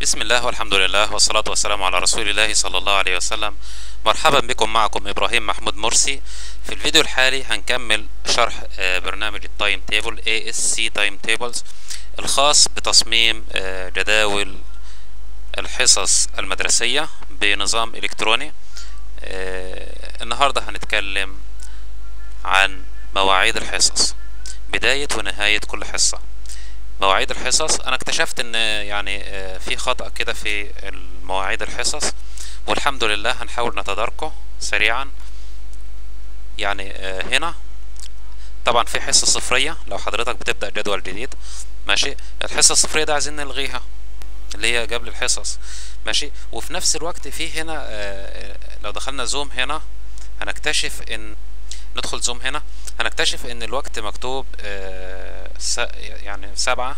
بسم الله والحمد لله والصلاة والسلام على رسول الله صلى الله عليه وسلم مرحبا بكم معكم إبراهيم محمود مرسي في الفيديو الحالي هنكمل شرح آه، برنامج التايم تيبل ASC تايم تيبلز الخاص بتصميم آه، جداول الحصص المدرسية بنظام إلكتروني آه، النهاردة هنتكلم عن مواعيد الحصص بداية ونهاية كل حصة مواعيد الحصص انا اكتشفت ان يعني آه، في خطأ كده في مواعيد الحصص والحمد لله هنحاول نتداركه سريعا يعني آه، هنا طبعا في حصة صفرية لو حضرتك بتبدأ جدول جديد ماشي الحصة الصفرية ده عايزين نلغيها اللي هي قبل الحصص ماشي وفي نفس الوقت في هنا آه، لو دخلنا زوم هنا هنكتشف ان ندخل زوم هنا هنكتشف ان الوقت مكتوب آه، س- يعني سبعة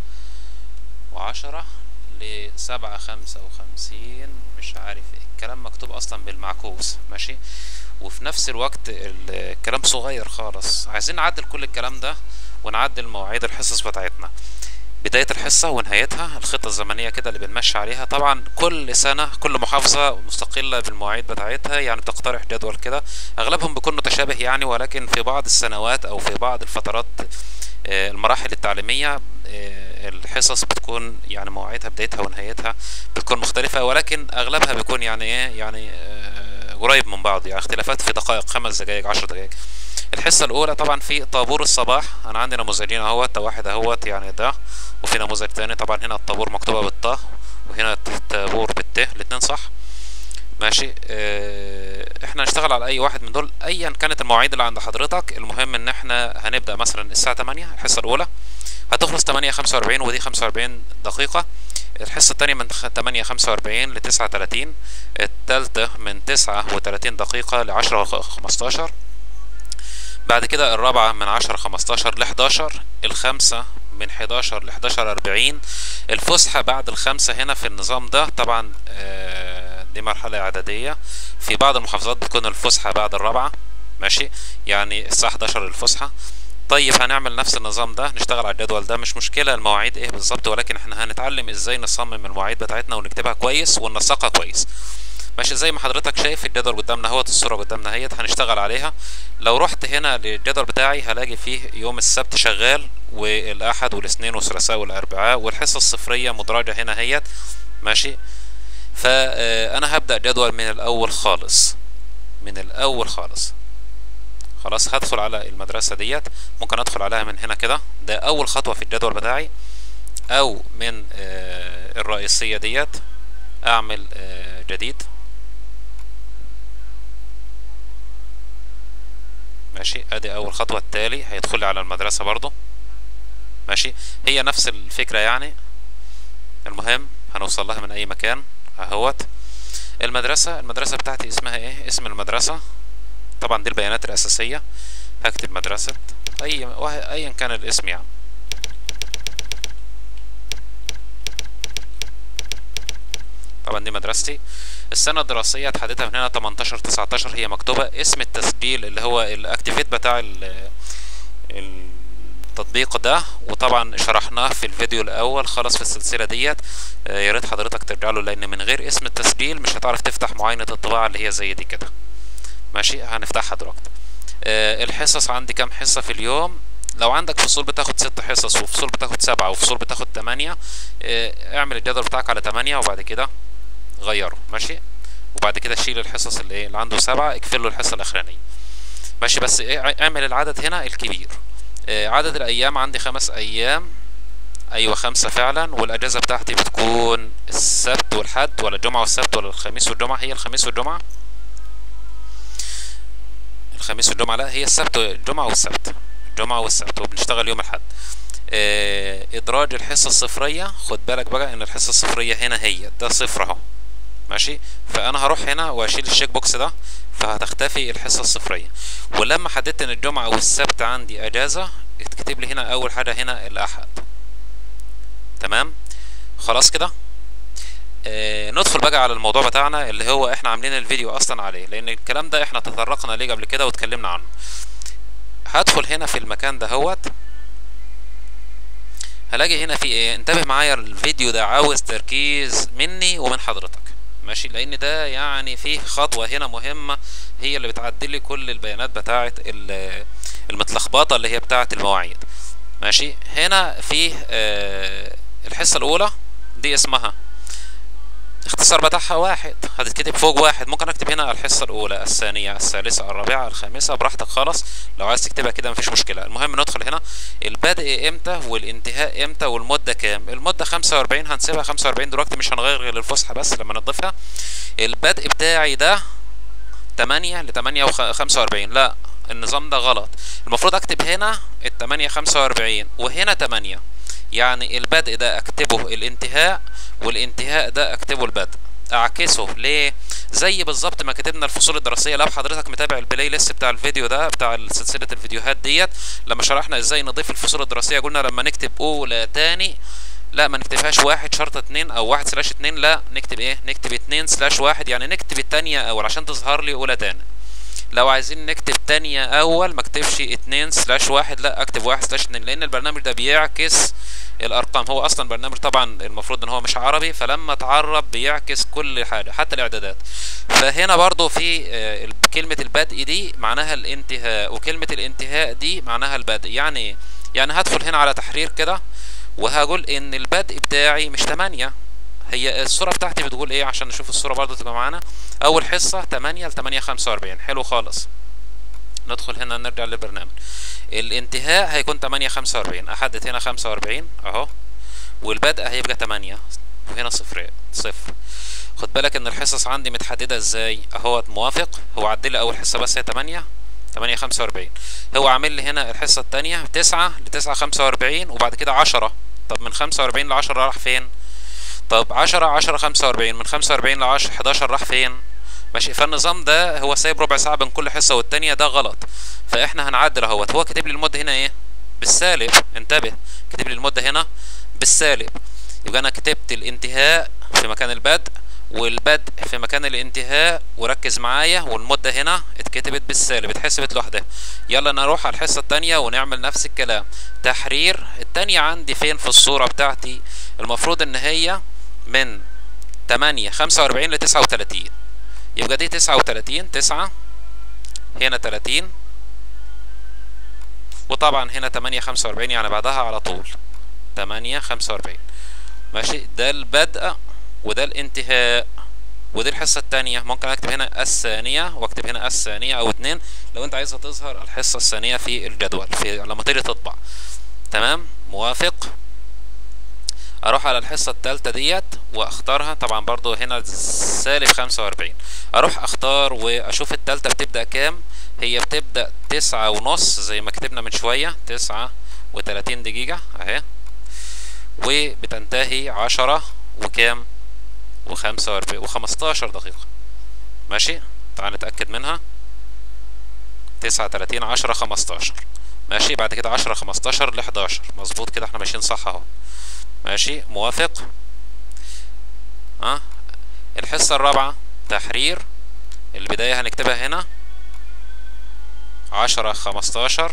وعشرة لسبعة خمسة وخمسين مش عارف ايه الكلام مكتوب اصلا بالمعكوس ماشي وفي نفس الوقت ال- الكلام صغير خالص عايزين نعدل كل الكلام ده ونعدل مواعيد الحصص بتاعتنا بداية الحصة ونهايتها الخطة الزمنية كده اللي بنمشي عليها طبعا كل سنة كل محافظة مستقلة بالمواعيد بتاعتها يعني تقترح جدول كده أغلبهم بيكون متشابه يعني ولكن في بعض السنوات أو في بعض الفترات آه، المراحل التعليمية آه، الحصص بتكون يعني مواعيدها بدايتها ونهايتها بتكون مختلفة ولكن أغلبها بيكون يعني إيه يعني آه، قريب من بعض يعني اختلافات في دقائق خمس دقائق عشر دقائق الحصة الأولى طبعا في طابور الصباح أنا عندي نموذجين أهوت ده واحد أهوت يعني ده وفي نموذج تاني طبعا هنا الطابور مكتوبة بالطاء وهنا الطابور بالت الاتنين صح ماشي اه احنا هنشتغل على اي واحد من دول ايا كانت المواعيد اللي عند حضرتك المهم ان احنا هنبدأ مثلا الساعة 8 الحصة الاولى هتخلص 8 45 ودي 45 دقيقة الحصة التانية من 8 45 ل 9 30 التالتة من 9 و30 دقيقة ل 10 15 بعد كده الرابعة من 10 15 ل 11 الخامسة من 11 ل 11 40 الفسحة بعد الخمسة هنا في النظام ده طبعا آه، دي مرحلة إعدادية في بعض المحافظات بتكون الفسحة بعد الرابعة ماشي يعني الساعة 11 الفسحة طيب هنعمل نفس النظام ده نشتغل على الجدول ده مش مشكلة المواعيد ايه بالظبط ولكن احنا هنتعلم ازاي نصمم المواعيد بتاعتنا ونكتبها كويس وننسقها كويس ماشي زي ما حضرتك شايف الجدول قدامنا اهوت الصورة قدامنا اهيت هنشتغل عليها لو رحت هنا للجدول بتاعي هلاقي فيه يوم السبت شغال والاحد والاثنين والثلاثاء والاربعاء والحصة الصفرية مدرجة هنا اهيت ماشي فانا هبدأ جدول من الاول خالص من الاول خالص خلاص هدخل على المدرسة ديت ممكن ادخل عليها من هنا كده ده اول خطوة في الجدول بتاعي او من آه، الرئيسية ديت اعمل آه، جديد ماشي ادي اول خطوة التالي هيدخل لي على المدرسة برضو ماشي هي نفس الفكرة يعني المهم هنوصل لها من اي مكان اهوت المدرسة المدرسة بتاعتي اسمها ايه اسم المدرسة طبعا دي البيانات الاساسية هكتب مدرسة اي واحد ايا كان الاسم يعني طبعا دي مدرستي السنة الدراسية اتحددها من هنا 18 19 هي مكتوبة اسم التسجيل اللي هو الاكتيفيت بتاع ال- التطبيق ده وطبعا شرحناه في الفيديو الاول خلاص في السلسلة ديت آه، يا ريت حضرتك ترجع له لان من غير اسم التسجيل مش هتعرف تفتح معاينة الطباعة اللي هي زي دي كده ماشي هنفتحها دلوقتي آه، الحصص عندي كام حصة في اليوم لو عندك فصول بتاخد ست حصص وفصول بتاخد سبعة وفصول بتاخد تمانية آه، اعمل الجدول بتاعك على تمانية وبعد كده غيره ماشي وبعد كده شيل الحصص اللي ايه اللي عنده سبعة اكفل له الحصة الأخرانية ماشي بس ايه ع- اعمل العدد هنا الكبير آه، عدد الأيام عندي خمس أيام أيوة خمسة فعلا والأجازة بتاعتي بتكون السبت والحد ولا الجمعة والسبت ولا الخميس والجمعة هي الخميس والجمعة الخميس والجمعة لا هي السبت الجمعة والسبت الجمعة والسبت وبنشتغل يوم الأحد آه، إدراج الحصة الصفرية خد بالك بقى إن الحصة الصفرية هنا هي ده صفر أهو ماشي فأنا هروح هنا وأشيل الشيك بوكس ده فهتختفي الحصة الصفرية ولما حددت إن الجمعة والسبت عندي أجازة اكتب لي هنا أول حاجة هنا الأحد تمام خلاص كده آه، ندخل بقى على الموضوع بتاعنا اللي هو احنا عاملين الفيديو اصلا عليه لان الكلام ده احنا تطرقنا ليه قبل كده واتكلمنا عنه هدخل هنا في المكان ده هوت هلاقي هنا في ايه انتبه معايا الفيديو ده عاوز تركيز مني ومن حضرتك ماشي لان ده يعني فيه خطوة هنا مهمة هي اللي بتعدل لي كل البيانات بتاعة ال- المتلخبطة اللي هي بتاعة المواعيد ماشي هنا فيه آه الحصة الأولى دي اسمها اختصار بتاعها واحد هتتكتب فوق واحد ممكن اكتب هنا الحصة الأولى الثانية الثالثة الرابعة الخامسة براحتك خالص لو عايز تكتبها كده مفيش مشكلة المهم ندخل هنا البدء امتى والانتهاء امتى والمدة كام المدة 45 هنسيبها 45 دلوقتي مش هنغير غير الفسحة بس لما نضيفها البدء بتاعي ده 8 ل 8 و 45 لا النظام ده غلط المفروض اكتب هنا ال 8 45 وهنا 8 يعني البدء ده اكتبه الانتهاء والانتهاء ده اكتبه البدء اعكسه ليه زي بالظبط ما كتبنا الفصول الدراسيه لو حضرتك متابع البلاي ليست بتاع الفيديو ده بتاع سلسله الفيديوهات ديت لما شرحنا ازاي نضيف الفصول الدراسيه قلنا لما نكتب اولى تاني لا ما نكتبهاش واحد شرطة اتنين او واحد سلاش اتنين لا نكتب ايه نكتب اتنين سلاش واحد يعني نكتب التانية اول عشان تظهر لي اولى تاني لو عايزين نكتب تانية اول ما اكتبش اتنين سلاش واحد لا اكتب واحد سلاش اتنين لان البرنامج ده بيعكس الارقام هو اصلا برنامج طبعا المفروض ان هو مش عربي فلما اتعرب بيعكس كل حاجة حتى الاعدادات فهنا برضو في آه، كلمة البدء دي معناها الانتهاء وكلمة الانتهاء دي معناها البدء يعني ايه يعني هدخل هنا على تحرير كده وهقول ان البدء بتاعي مش 8 هي الصورة بتاعتي بتقول ايه عشان نشوف الصورة برضو تبقى معانا اول حصة 8 ل 8 45 حلو خالص ندخل هنا نرجع للبرنامج الانتهاء هيكون 8 45 احدد هنا 45 اهو والبدء هيبقى 8 وهنا صفر صفر خد بالك ان الحصص عندي متحددة ازاي اهو موافق هو عدل لي اول حصة بس هي 8 8 45 هو عامل لي هنا الحصة التانية 9 ل 9 45 وبعد كده 10 طب من 45 ل 10 راح فين طب 10 10 45 من 45 ل 10 11 راح فين ماشي فالنظام ده هو سايب ربع ساعة بين كل حصة والتانية ده غلط فاحنا هنعدل اهوت هو كاتب لي المدة هنا ايه بالسالب انتبه كاتب لي المدة هنا بالسالب يبقى انا كتبت الانتهاء في مكان البدء والبدء في مكان الانتهاء وركز معايا والمدة هنا اتكتبت بالسالب اتحسبت لوحدها يلا نروح على الحصة التانية ونعمل نفس الكلام تحرير التانية عندي فين في الصورة بتاعتي المفروض ان هي من 8 45 ل 39 يبقى دي 39 9 هنا 30 وطبعا هنا 8 45 يعني بعدها على طول 8 45 ماشي ده البدء وده الانتهاء ودي الحصة التانية ممكن اكتب هنا الثانية واكتب هنا الثانية او اتنين لو انت عايزها تظهر الحصة الثانية في الجدول في لما تيجي تطبع تمام موافق اروح على الحصة التالتة ديت واختارها طبعا برضو هنا سالب خمسة واربعين اروح اختار واشوف التالتة بتبدأ كام هي بتبدأ تسعة ونص زي ما كتبنا من شوية تسعة وتلاتين دقيقة اهي وبتنتهي عشرة وكام وخمسة واربعين وخمستاشر دقيقة ماشي تعال نتأكد منها تسعة تلاتين عشرة خمستاشر ماشي بعد كده عشرة خمستاشر لحداشر مظبوط كده احنا ماشيين صح اهو ماشي موافق ها أه؟ الحصة الرابعة تحرير البداية هنكتبها هنا عشرة خمستاشر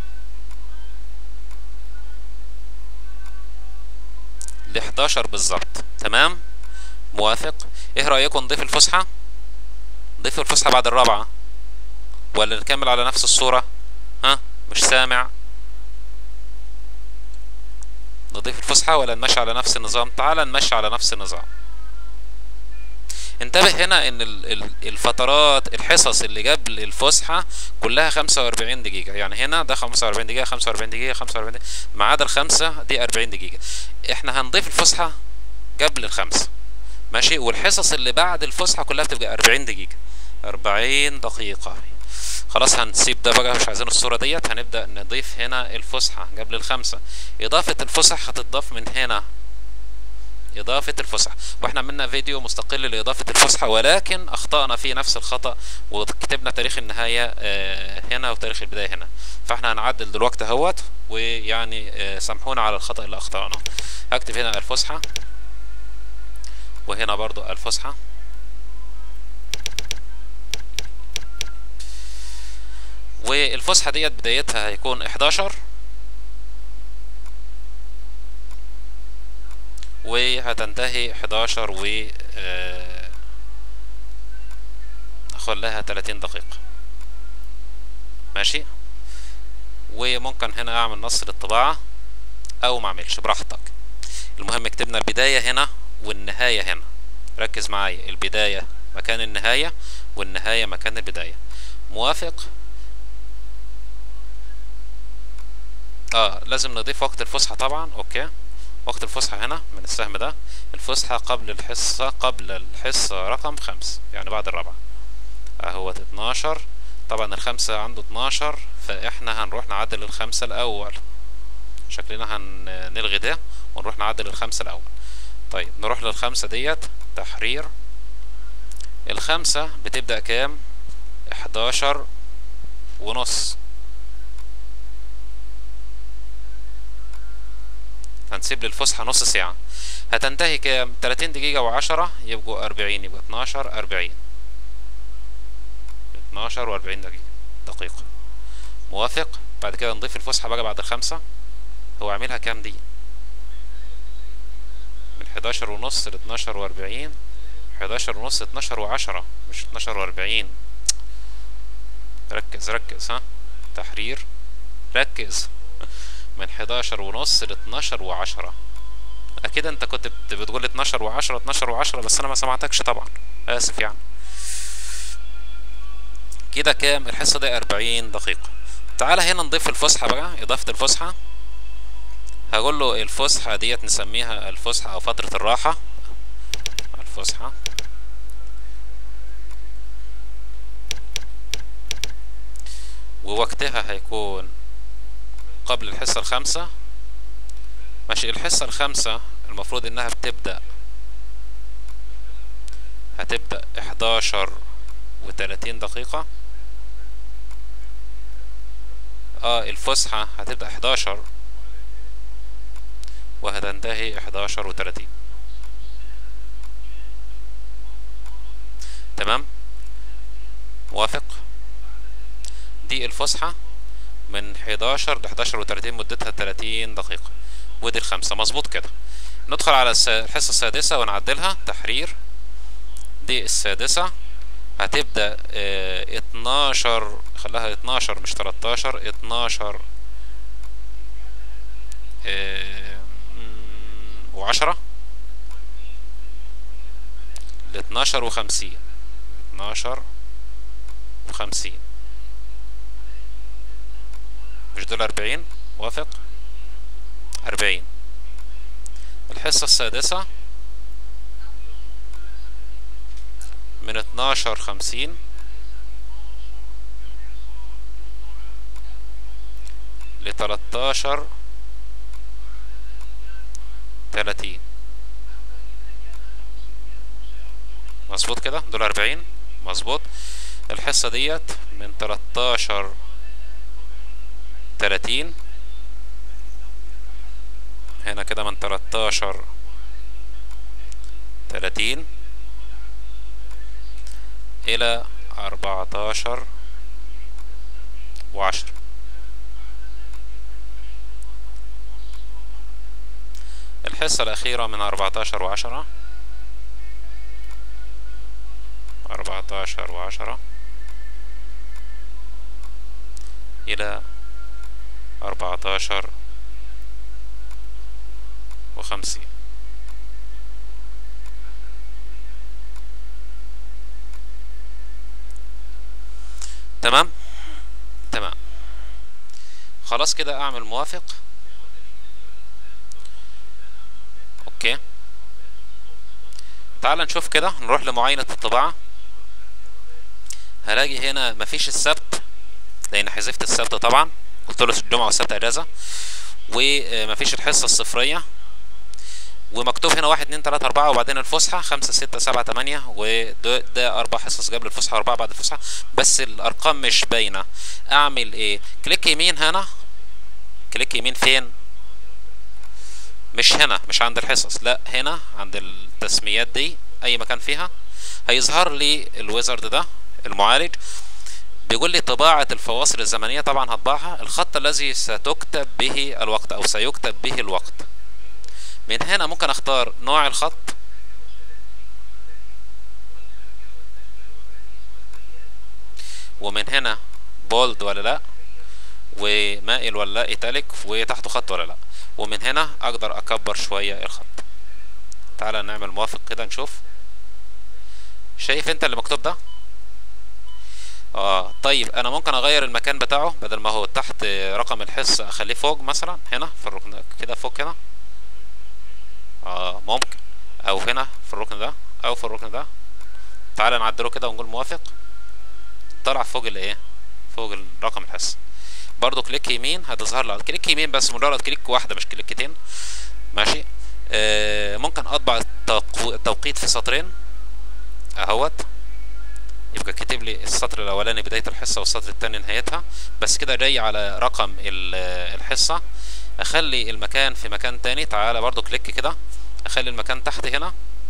لحداشر بالظبط تمام موافق ايه رأيكم نضيف الفسحة نضيف الفسحة بعد الرابعة ولا نكمل على نفس الصورة ها مش سامع نضيف الفسحة ولا نمشي على نفس النظام تعال نمشي على نفس النظام انتبه هنا ان الفترات الحصص اللي قبل الفسحة كلها 45 دقيقة يعني هنا ده 45 دقيقة 45 دقيقة 45 دقيقة ما عدا الخمسة دي 40 دقيقة احنا هنضيف الفسحة قبل الخمسة ماشي والحصص اللي بعد الفسحة كلها بتبقى 40 دقيقة 40 دقيقة خلاص هنسيب ده بقى مش عايزين الصورة ديت هنبدأ نضيف هنا الفسحة قبل الخمسة إضافة الفسح هتضاف من هنا إضافة الفسح وإحنا عملنا فيديو مستقل لإضافة الفسحة ولكن أخطأنا فيه نفس الخطأ وكتبنا تاريخ النهاية هنا وتاريخ البداية هنا فإحنا هنعدل دلوقتي اهوت ويعني سامحونا على الخطأ اللي أخطأنا هكتب هنا الفسحة وهنا برضو الفسحة والفسحة ديت بدايتها هيكون 11 وهتنتهي 11 و آه، خليها 30 دقيقة ماشي وممكن هنا اعمل نص للطباعة او ما اعملش براحتك المهم كتبنا البداية هنا والنهاية هنا ركز معايا البداية مكان النهاية والنهاية مكان البداية موافق اه لازم نضيف وقت الفسحة طبعا اوكي وقت الفسحة هنا من السهم ده الفسحة قبل الحصة قبل الحصة رقم خمس يعني بعد الرابعة اهوت اتناشر طبعا الخمسة عنده اتناشر فاحنا هنروح نعدل الخمسة الاول شكلنا هنلغي ده ونروح نعدل الخمسة الاول طيب نروح للخمسة ديت تحرير الخمسة بتبدأ كام احداشر ونص هنسيب للفسحة نص ساعة هتنتهي كام تلاتين دقيقة وعشرة يبقوا أربعين يبقى اتناشر أربعين اتناشر وأربعين دقيقة دقيقة موافق بعد كده نضيف الفسحة بقى بعد الخمسة هو عاملها كام دي من حداشر ونص لاتناشر وأربعين حداشر ونص اتناشر وعشرة مش اتناشر وأربعين ركز ركز ها تحرير ركز من حداشر ونص لاتناشر وعشرة اكيد انت كنت بت- بتقول اتناشر وعشرة اتناشر وعشرة بس انا ما سمعتكش طبعا اسف يعني كده كام الحصة دي اربعين دقيقة تعالى هنا نضيف الفسحة بقى اضافة الفسحة هقول له الفسحة ديت نسميها الفسحة او فترة الراحة الفسحة ووقتها هيكون قبل الحصة الخامسة ماشي الحصة الخامسة المفروض انها بتبدأ هتبدأ احداشر وتلاتين دقيقة اه الفسحة هتبدأ احداشر وهتنتهي احداشر وتلاتين تمام موافق دي الفسحة من 11 ل 11 و30 مدتها 30 دقيقة ودي الخمسة مظبوط كده ندخل على الس- الحصة السادسة ونعدلها تحرير دي السادسة هتبدأ اه 12 خلاها 12 مش 13 12 اه وعشرة ل 12 وخمسين 12 وخمسين مش دول أربعين وافق أربعين الحصة السادسة من اتناشر خمسين لتلاتاشر تلاتين مظبوط كده دول أربعين مظبوط الحصة ديت من تلاتاشر تلاتين هنا كده من تلاتاشر تلاتين إلى أربعتاشر وعشرة الحصة الأخيرة من أربعتاشر وعشرة أربعتاشر وعشرة إلى أربعتاشر وخمسين تمام تمام خلاص كده أعمل موافق أوكي تعال نشوف كده نروح لمعاينة الطباعة هلاقي هنا مفيش السبت لأن حذفت السبت طبعا قلت له الجمعة والسبت أجازة ومفيش الحصة الصفرية ومكتوب هنا واحد اتنين تلاتة أربعة وبعدين الفسحة خمسة ستة سبعة تمانية وده ده أربع حصص قبل الفسحة وأربعة بعد الفسحة بس الأرقام مش باينة أعمل إيه؟ كليك يمين هنا كليك يمين فين؟ مش هنا مش عند الحصص لا هنا عند التسميات دي أي مكان فيها هيظهر لي الويزرد ده المعالج بيقول لي طباعة الفواصل الزمنية طبعا هطبعها الخط الذي ستكتب به الوقت أو سيكتب به الوقت من هنا ممكن اختار نوع الخط ومن هنا بولد ولا لا ومائل ولا لا ايتاليك وتحته خط ولا لا ومن هنا اقدر اكبر شوية الخط تعالى نعمل موافق كده نشوف شايف انت اللي مكتوب ده اه طيب انا ممكن اغير المكان بتاعه بدل ما هو تحت رقم الحصة اخليه فوق مثلا هنا في الركن كده فوق هنا اه ممكن او هنا في الركن ده او في الركن ده تعالى نعدله كده ونقول موافق طلع فوق الايه فوق الرقم الحصة برضو كليك يمين هتظهر لي كليك يمين بس مجرد كليك واحدة مش كليكتين ماشي آه ممكن اطبع التوقيت في سطرين اهوت يبقى كاتب لي السطر الاولاني بداية الحصة والسطر الثاني نهايتها بس كده جاي على رقم الحصة اخلي المكان في مكان تاني تعالى برضو كليك كده اخلي المكان تحت هنا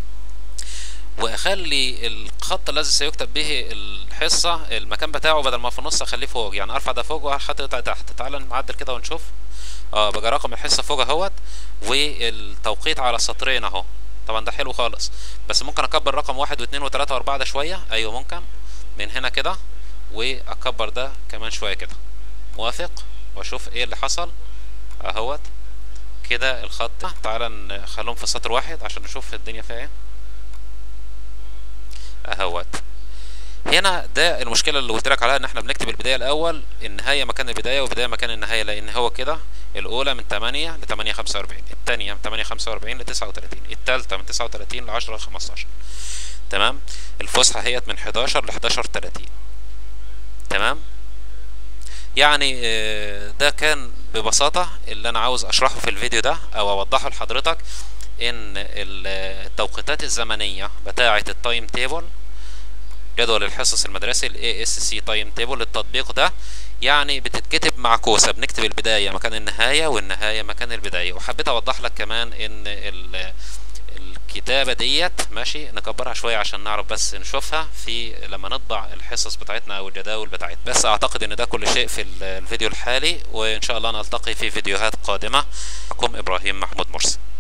واخلي الخط الذي سيكتب به الحصة المكان بتاعه بدل ما في النص اخليه فوق يعني ارفع ده فوق واحط ده تحت تعال نعدل كده ونشوف اه بقى رقم الحصة فوق اهوت والتوقيت على سطرين اهو طبعا ده حلو خالص بس ممكن اكبر رقم واحد واثنين وثلاثة واربعة ده شوية ايوه ممكن من هنا كده واكبر ده كمان شوية كده موافق واشوف ايه اللي حصل اهوت كده الخط تعالى نخليهم في سطر واحد عشان نشوف الدنيا فيها ايه اهوت هنا ده المشكله اللي قلت لك عليها ان احنا بنكتب البدايه الاول النهايه مكان البدايه والبدايه مكان النهايه لان هو كده الاولى من 8 ل 8 45 الثانيه من 8 45 ل 39 الثالثه من 39 ل 10 ل 15 تمام الفسحه هيت من 11 ل 11 30 تمام يعني ده كان ببساطه اللي انا عاوز اشرحه في الفيديو ده او اوضحه لحضرتك ان التوقيتات الزمنيه بتاعه التايم تيبل جدول الحصص المدرسي الاي اس سي تايم تيبل التطبيق ده يعني بتتكتب معكوسه بنكتب البدايه مكان النهايه والنهايه مكان البدايه وحبيت اوضح لك كمان ان الكتابه ديت ماشي نكبرها شويه عشان نعرف بس نشوفها في لما نطبع الحصص بتاعتنا او الجداول بتاعتنا بس اعتقد ان ده كل شيء في الفيديو الحالي وان شاء الله نلتقي في فيديوهات قادمه معكم ابراهيم محمود مرسي